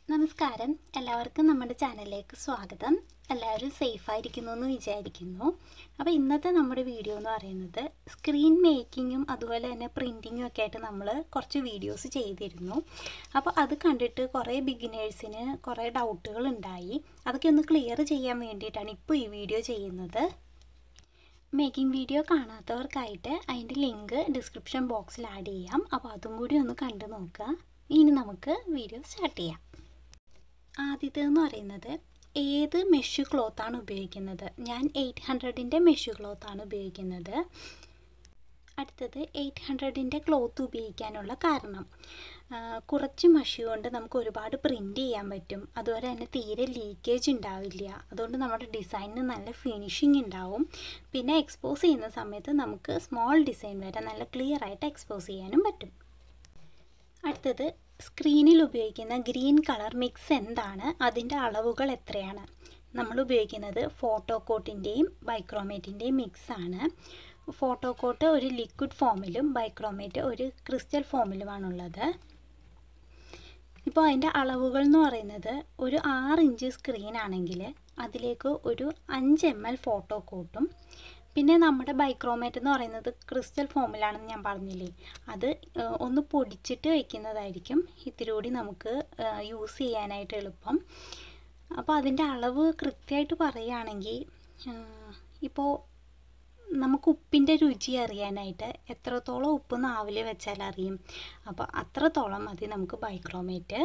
നമസ്കാരം എല്ലാവർക്കും നമ്മുടെ ചാനലിലേക്ക് സ്വാഗതം എല്ലാവരും സേഫായിരിക്കുന്നു എന്ന് വിചാരിക്കുന്നു അപ്പോൾ ഇന്നത്തെ നമ്മുടെ വീഡിയോ എന്ന് പറയുന്നത് സ്ക്രീൻ മേക്കിങ്ങും അതുപോലെ തന്നെ പ്രിൻറ്റിങ്ങും ഒക്കെ ആയിട്ട് നമ്മൾ കുറച്ച് വീഡിയോസ് ചെയ്തിരുന്നു അപ്പോൾ അത് കണ്ടിട്ട് കുറേ ബിഗിനേഴ്സിന് കുറേ ഡൗട്ടുകൾ ഉണ്ടായി അതൊക്കെ ഒന്ന് ക്ലിയർ ചെയ്യാൻ വേണ്ടിയിട്ടാണ് ഇപ്പോൾ ഈ വീഡിയോ ചെയ്യുന്നത് മേക്കിംഗ് വീഡിയോ കാണാത്തവർക്കായിട്ട് അതിൻ്റെ ലിങ്ക് ഡിസ്ക്രിപ്ഷൻ ബോക്സിൽ ആഡ് ചെയ്യാം അപ്പോൾ അതും കൂടി ഒന്ന് കണ്ടു നോക്കുക ഇനി നമുക്ക് വീഡിയോ സ്റ്റാർട്ട് ചെയ്യാം ആദ്യത്തേന്ന് പറയുന്നത് ഏത് മെഷ് ക്ലോത്താണ് ഉപയോഗിക്കുന്നത് ഞാൻ എയ്റ്റ് ഹൺഡ്രഡിൻ്റെ മെഷ് ക്ലോത്താണ് ഉപയോഗിക്കുന്നത് അടുത്തത് എയ്റ്റ് ഹൺഡ്രഡിൻ്റെ ക്ലോത്ത് ഉപയോഗിക്കാനുള്ള കാരണം ആ, കുറച്ച് മഷി കൊണ്ട് നമുക്ക് ഒരുപാട് പ്രിൻ്റ് ചെയ്യാൻ പറ്റും അതുപോലെ തന്നെ തീരെ ലീക്കേജ് ഉണ്ടാവില്ല അതുകൊണ്ട് നമ്മുടെ ഡിസൈനിന് നല്ല ഫിനിഷിങ് ഉണ്ടാവും പിന്നെ എക്സ്പോസ് ചെയ്യുന്ന സമയത്ത് നമുക്ക് സ്മോൾ ഡിസൈൻ വരെ നല്ല ക്ലിയർ ആയിട്ട് എക്സ്പോസ് ചെയ്യാനും പറ്റും അടുത്തത് സ്ക്രീനിൽ ഉപയോഗിക്കുന്ന ഗ്രീൻ കളർ മിക്സ് എന്താണ് അതിൻ്റെ അളവുകൾ എത്രയാണ് നമ്മൾ ഉപയോഗിക്കുന്നത് ഫോട്ടോ കോട്ടിൻ്റെയും ബൈക്രോമേറ്റിൻ്റെയും മിക്സാണ് ഫോട്ടോ കോട്ട് ഒരു ലിക്വിഡ് ഫോമിലും ബൈക്രോമേറ്റ് ഒരു ക്രിസ്റ്റൽ ഫോമിലുമാണുള്ളത് ഇപ്പോൾ അതിൻ്റെ അളവുകൾ എന്ന് പറയുന്നത് ഒരു ആറ് ഇഞ്ച് സ്ക്രീൻ ആണെങ്കിൽ അതിലേക്ക് ഒരു അഞ്ച് എം എൽ ഫോട്ടോ കോട്ടും പിന്നെ നമ്മുടെ ബൈക്രോമേറ്റ് എന്ന് പറയുന്നത് ക്രിസ്റ്റൽ ഫോമിലാണെന്ന് ഞാൻ പറഞ്ഞില്ലേ അത് ഏഹ്, ഒന്ന് പൊടിച്ചിട്ട് വെക്കുന്നതായിരിക്കും ഇത്തിരി കൂടി നമുക്ക് യൂസ് ചെയ്യാനായിട്ട് എളുപ്പം അപ്പോൾ അതിൻ്റെ അളവ് കൃത്യമായിട്ട് പറയുകയാണെങ്കിൽ ഇപ്പോൾ നമുക്ക് ഉപ്പിൻ്റെ രുചി അറിയാനായിട്ട് എത്രത്തോളം ഉപ്പ് നാവിൽ വെച്ചാൽ അറിയും അപ്പോൾ അത്രത്തോളം മതി നമുക്ക് ബൈക്രോമേറ്റ്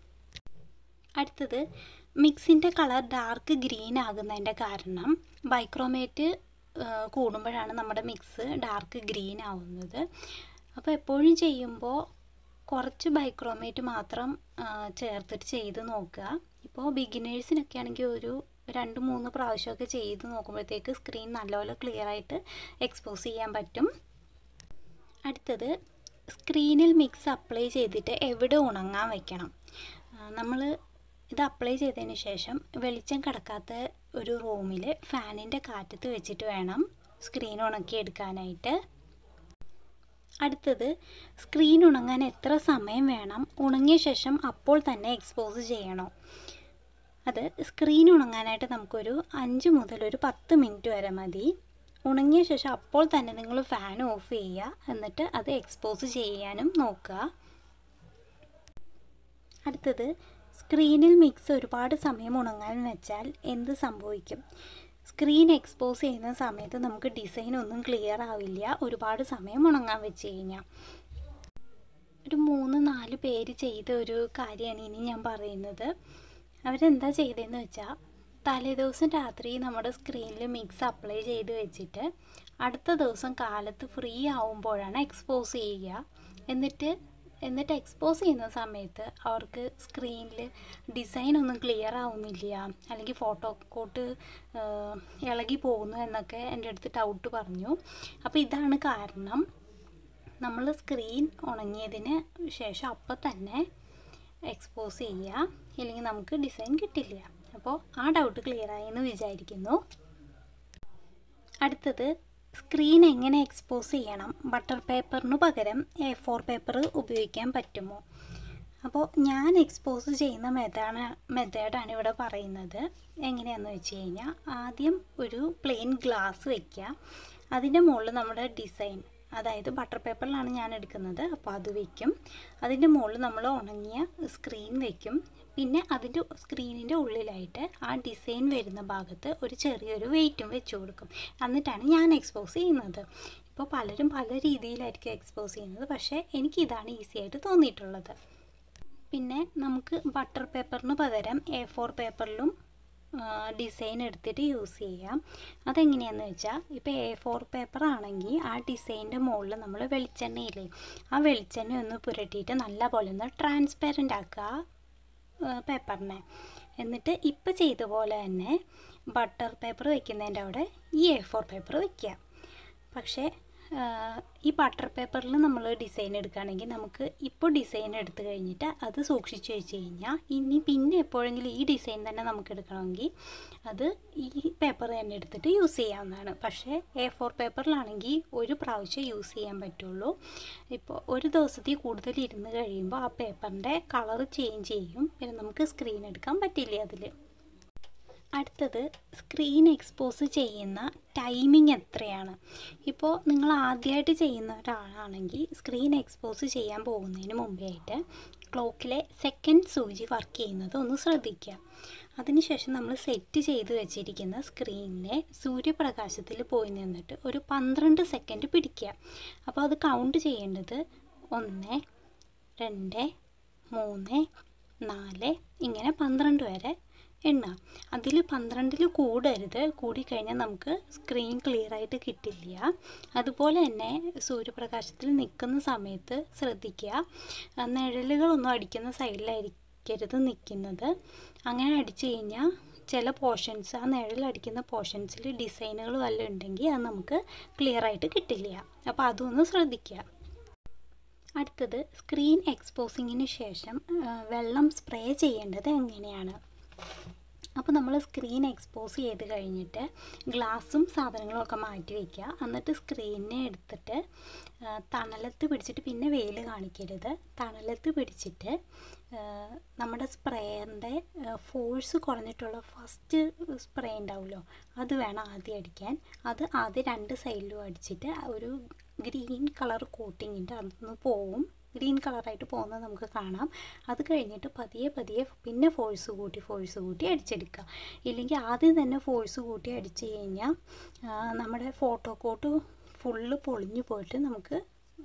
അടുത്തത് മിക്സിൻ്റെ കളർ ഡാർക്ക് ഗ്രീൻ ആകുന്നതിൻ്റെ കാരണം ബൈക്രോമേറ്റ് കൂടുമ്പോഴാണ് നമ്മുടെ മിക്സ് ഡാർക്ക് ഗ്രീൻ ആവുന്നത് അപ്പോൾ എപ്പോഴും ചെയ്യുമ്പോൾ കുറച്ച് ബൈക്രോമേറ്റ് മാത്രം ആ, ചേർത്തിട്ട് ചെയ്ത് നോക്കുക ഇപ്പോൾ ബിഗിനേഴ്സിനൊക്കെ ആണെങ്കിൽ ഒരു രണ്ട് മൂന്ന് പ്രാവശ്യമൊക്കെ ചെയ്ത് നോക്കുമ്പോഴത്തേക്ക് സ്ക്രീൻ നല്ലപോലെ ക്ലിയർ ആയിട്ട് എക്സ്പോസ് ചെയ്യാൻ പറ്റും അടുത്തത് സ്ക്രീനിൽ മിക്സ് അപ്ലൈ ചെയ്തിട്ട് എവിടെ ഉണങ്ങാൻ വെക്കണം നമ്മൾ ഇത് അപ്ലൈ ചെയ്തതിന് ശേഷം വെളിച്ചം കിടക്കാത്ത ഒരു റൂമിൽ ഫാനിൻ്റെ കാറ്റത്ത് വെച്ചിട്ട് വേണം സ്ക്രീൻ ഉണക്കി എടുക്കാനായിട്ട് അടുത്തത് സ്ക്രീൻ ഉണങ്ങാൻ എത്ര സമയം വേണം ഉണങ്ങിയ ശേഷം അപ്പോൾ തന്നെ എക്സ്പോസ് ചെയ്യണോ അത് സ്ക്രീൻ ഉണങ്ങാനായിട്ട് നമുക്കൊരു അഞ്ച് മുതൽ ഒരു പത്ത് മിനിറ്റ് വരെ മതി ഉണങ്ങിയ ശേഷം അപ്പോൾ തന്നെ നിങ്ങൾ ഫാൻ ഓഫ് ചെയ്യുക എന്നിട്ട് അത് എക്സ്പോസ് ചെയ്യാനും നോക്കുക അടുത്തത് സ്ക്രീനിൽ മിക്സ് ഒരുപാട് സമയം ഉണങ്ങാൻ വെച്ചാൽ എന്ത് സംഭവിക്കും സ്ക്രീൻ എക്സ്പോസ് ചെയ്യുന്ന സമയത്ത് നമുക്ക് ഡിസൈൻ ഒന്നും ക്ലിയർ ആവില്ല ഒരുപാട് സമയം ഉണങ്ങാൻ വെച്ച് കഴിഞ്ഞാൽ ഒരു മൂന്ന് നാല് പേര് ചെയ്ത ഒരു കാര്യമാണ് ഇനി ഞാൻ പറയുന്നത് അവരെന്താ ചെയ്തതെന്ന് വെച്ചാൽ തലേദിവസം രാത്രി നമ്മുടെ സ്ക്രീനിൽ മിക്സ് അപ്ലൈ ചെയ്ത് വെച്ചിട്ട് അടുത്ത ദിവസം കാലത്ത് ഫ്രീ ആവുമ്പോഴാണ് എക്സ്പോസ് ചെയ്യുക എന്നിട്ട് എന്നിട്ട് എക്സ്പോസ് ചെയ്യുന്ന സമയത്ത് അവർക്ക് സ്ക്രീനിൽ ഡിസൈൻ ഒന്നും ക്ലിയർ ആവുന്നില്ല അല്ലെങ്കിൽ ഫോട്ടോ കോട്ട് ഇളകി പോകുന്നു എന്നൊക്കെ എൻ്റെ അടുത്ത് ഡൗട്ട് പറഞ്ഞു അപ്പോൾ ഇതാണ് കാരണം നമ്മൾ സ്ക്രീൻ ഉണങ്ങിയതിന് ശേഷം അപ്പം തന്നെ എക്സ്പോസ് ചെയ്യുക ഇല്ലെങ്കിൽ നമുക്ക് ഡിസൈൻ കിട്ടില്ല അപ്പോൾ ആ ഡൗട്ട് ക്ലിയർ ആയി എന്ന് വിചാരിക്കുന്നു അടുത്തത് സ്ക്രീൻ എങ്ങനെ എക്സ്പോസ് ചെയ്യണം ബട്ടർ പേപ്പറിന് പകരം എ ഫോർ പേപ്പർ ഉപയോഗിക്കാൻ പറ്റുമോ അപ്പോൾ ഞാൻ എക്സ്പോസ് ചെയ്യുന്ന മെത്തേഡാണ് മെത്തേഡാണ് ഇവിടെ പറയുന്നത് എങ്ങനെയാണെന്ന് വെച്ച് കഴിഞ്ഞാൽ ആദ്യം ഒരു പ്ലെയിൻ ഗ്ലാസ് വയ്ക്കുക അതിൻ്റെ മുകളിൽ നമ്മുടെ ഡിസൈൻ അതായത് ബട്ടർ പേപ്പറിലാണ് ഞാൻ എടുക്കുന്നത് അപ്പോൾ അത് വയ്ക്കും അതിൻ്റെ മുകളിൽ നമ്മൾ ഉണങ്ങിയ സ്ക്രീൻ വയ്ക്കും പിന്നെ അതിൻ്റെ സ്ക്രീനിൻ്റെ ഉള്ളിലായിട്ട് ആ ഡിസൈൻ വരുന്ന ഭാഗത്ത് ഒരു ചെറിയൊരു വെയിറ്റും വെച്ച് കൊടുക്കും എന്നിട്ടാണ് ഞാൻ എക്സ്പോസ് ചെയ്യുന്നത് ഇപ്പോൾ പലരും പല രീതിയിലായിരിക്കും എക്സ്പോസ് ചെയ്യുന്നത് പക്ഷേ എനിക്കിതാണ് ഈസി ആയിട്ട് തോന്നിയിട്ടുള്ളത് പിന്നെ നമുക്ക് ബട്ടർ പേപ്പറിന് പകരം എ ഫോർ പേപ്പറിലും ഡിസൈൻ എടുത്തിട്ട് യൂസ് ചെയ്യാം അതെങ്ങനെയാണെന്ന് വെച്ചാൽ ഇപ്പോൾ എ ഫോർ പേപ്പർ ആണെങ്കിൽ ആ ഡിസൈനിൻ്റെ മുകളിൽ നമ്മൾ വെളിച്ചെണ്ണയില്ലേ ആ വെളിച്ചെണ്ണ ഒന്ന് പുരട്ടിയിട്ട് നല്ല പോലെ ഒന്ന് ട്രാൻസ്പെറൻ്റ് ആക്കുക പേപ്പറിനെ എന്നിട്ട് ഇപ്പോൾ ചെയ്ത പോലെ തന്നെ ബട്ടർ പേപ്പർ വെക്കുന്നതിൻ്റെ അവിടെ ഈ എ ഫോർ പേപ്പർ വെക്കുക പക്ഷേ ഈ ബട്ടർ പേപ്പറിൽ നമ്മൾ ഡിസൈൻ എടുക്കുകയാണെങ്കിൽ നമുക്ക് ഇപ്പോൾ ഡിസൈൻ എടുത്തു കഴിഞ്ഞിട്ട് അത് സൂക്ഷിച്ച് വെച്ച് കഴിഞ്ഞാൽ ഇനി പിന്നെ എപ്പോഴെങ്കിലും ഈ ഡിസൈൻ തന്നെ നമുക്ക് എടുക്കണമെങ്കിൽ അത് ഈ പേപ്പർ തന്നെ എടുത്തിട്ട് യൂസ് ചെയ്യാവുന്നതാണ് പക്ഷേ എ ഫോർ പേപ്പറിലാണെങ്കിൽ ഒരു പ്രാവശ്യം യൂസ് ചെയ്യാൻ പറ്റുള്ളൂ ഇപ്പോൾ ഒരു ദിവസത്തിൽ കൂടുതൽ ഇരുന്ന് കഴിയുമ്പോൾ ആ പേപ്പറിൻ്റെ കളർ ചേഞ്ച് ചെയ്യും പിന്നെ നമുക്ക് സ്ക്രീൻ എടുക്കാൻ പറ്റില്ല അതിൽ അടുത്തത് സ്ക്രീൻ എക്സ്പോസ് ചെയ്യുന്ന ടൈമിംഗ് എത്രയാണ് ഇപ്പോൾ നിങ്ങൾ ആദ്യമായിട്ട് ചെയ്യുന്ന ഒരാളാണെങ്കിൽ സ്ക്രീൻ എക്സ്പോസ് ചെയ്യാൻ പോകുന്നതിന് മുമ്പേ ആയിട്ട് ക്ലോക്കിലെ സെക്കൻഡ് സൂചി വർക്ക് ചെയ്യുന്നത് ഒന്ന് ശ്രദ്ധിക്കുക അതിനുശേഷം നമ്മൾ സെറ്റ് ചെയ്ത് വെച്ചിരിക്കുന്ന സ്ക്രീനിലെ സൂര്യപ്രകാശത്തിൽ പോയി നിന്നിട്ട് ഒരു പന്ത്രണ്ട് സെക്കൻഡ് പിടിക്കുക അപ്പോൾ അത് കൗണ്ട് ചെയ്യേണ്ടത് ഒന്ന് രണ്ട് മൂന്ന് നാല് ഇങ്ങനെ പന്ത്രണ്ട് വരെ എണ്ണ അതിൽ പന്ത്രണ്ടിൽ കൂടരുത് കൂടിക്കഴിഞ്ഞാൽ നമുക്ക് സ്ക്രീൻ ക്ലിയർ ആയിട്ട് കിട്ടില്ല അതുപോലെ തന്നെ സൂര്യപ്രകാശത്തിൽ നിൽക്കുന്ന സമയത്ത് ശ്രദ്ധിക്കുക നിഴലുകളൊന്നും അടിക്കുന്ന സൈഡിലായിരിക്കരുത് നിൽക്കുന്നത് അങ്ങനെ അടിച്ചു കഴിഞ്ഞാൽ ചില പോർഷൻസ് ആ നിഴലടിക്കുന്ന പോർഷൻസിൽ ഡിസൈനുകൾ വല്ലതും ഉണ്ടെങ്കിൽ അത് നമുക്ക് ക്ലിയർ ആയിട്ട് കിട്ടില്ല അപ്പോൾ അതൊന്ന് ശ്രദ്ധിക്കുക അടുത്തത് സ്ക്രീൻ എക്സ്പോസിങ്ങിന് ശേഷം വെള്ളം സ്പ്രേ ചെയ്യേണ്ടത് എങ്ങനെയാണ് അപ്പോൾ നമ്മൾ സ്ക്രീൻ എക്സ്പോസ് ചെയ്ത് കഴിഞ്ഞിട്ട് ഗ്ലാസും സാധനങ്ങളും ഒക്കെ മാറ്റി വയ്ക്കുക എന്നിട്ട് സ്ക്രീനിനെ എടുത്തിട്ട് തണലത്ത് പിടിച്ചിട്ട് പിന്നെ വെയിൽ കാണിക്കരുത് തണലത്ത് പിടിച്ചിട്ട് നമ്മുടെ സ്പ്രേൻ്റെ ഫോഴ്സ് കുറഞ്ഞിട്ടുള്ള ഫസ്റ്റ് സ്പ്രേ ഉണ്ടാവുമല്ലോ അത് വേണം ആദ്യം അടിക്കാൻ അത് ആദ്യം രണ്ട് സൈഡിലും അടിച്ചിട്ട് ഒരു ഗ്രീൻ കളർ കോട്ടിങ്ങിൻ്റെ അതൊന്ന് പോവും ഗ്രീൻ കളറായിട്ട് പോകുന്നത് നമുക്ക് കാണാം അത് കഴിഞ്ഞിട്ട് പതിയെ പതിയെ പിന്നെ ഫോഴ്സ് കൂട്ടി ഫോഴ്സ് കൂട്ടി അടിച്ചെടുക്കുക ഇല്ലെങ്കിൽ ആദ്യം തന്നെ ഫോഴ്സ് കൂട്ടി അടിച്ചു കഴിഞ്ഞാൽ നമ്മുടെ ഫോട്ടോ കോട്ട് ഫുള്ള് പൊളിഞ്ഞു പോയിട്ട് നമുക്ക്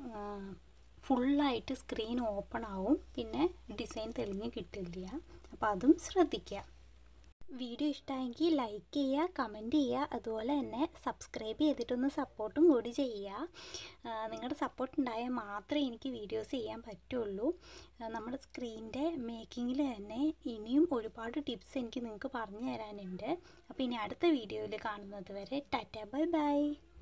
ഫുള്ളായിട്ട് സ്ക്രീൻ ഓപ്പൺ ആവും പിന്നെ ഡിസൈൻ തെളിഞ്ഞ് കിട്ടില്ല അപ്പോൾ അതും ശ്രദ്ധിക്കുക വീഡിയോ ഇഷ്ടമായെങ്കിൽ ലൈക്ക് ചെയ്യുക കമൻറ്റ് ചെയ്യുക അതുപോലെ തന്നെ സബ്സ്ക്രൈബ് ചെയ്തിട്ടൊന്ന് സപ്പോർട്ടും കൂടി ചെയ്യുക നിങ്ങളുടെ സപ്പോർട്ട് ഉണ്ടായാൽ മാത്രമേ എനിക്ക് വീഡിയോസ് ചെയ്യാൻ പറ്റുള്ളൂ നമ്മുടെ സ്ക്രീനിൻ്റെ മേക്കിങ്ങിൽ തന്നെ ഇനിയും ഒരുപാട് ടിപ്സ് എനിക്ക് നിങ്ങൾക്ക് പറഞ്ഞു തരാനുണ്ട് അപ്പോൾ ഇനി അടുത്ത വീഡിയോയിൽ കാണുന്നത് വരെ ടാറ്റ ബൈ ബൈ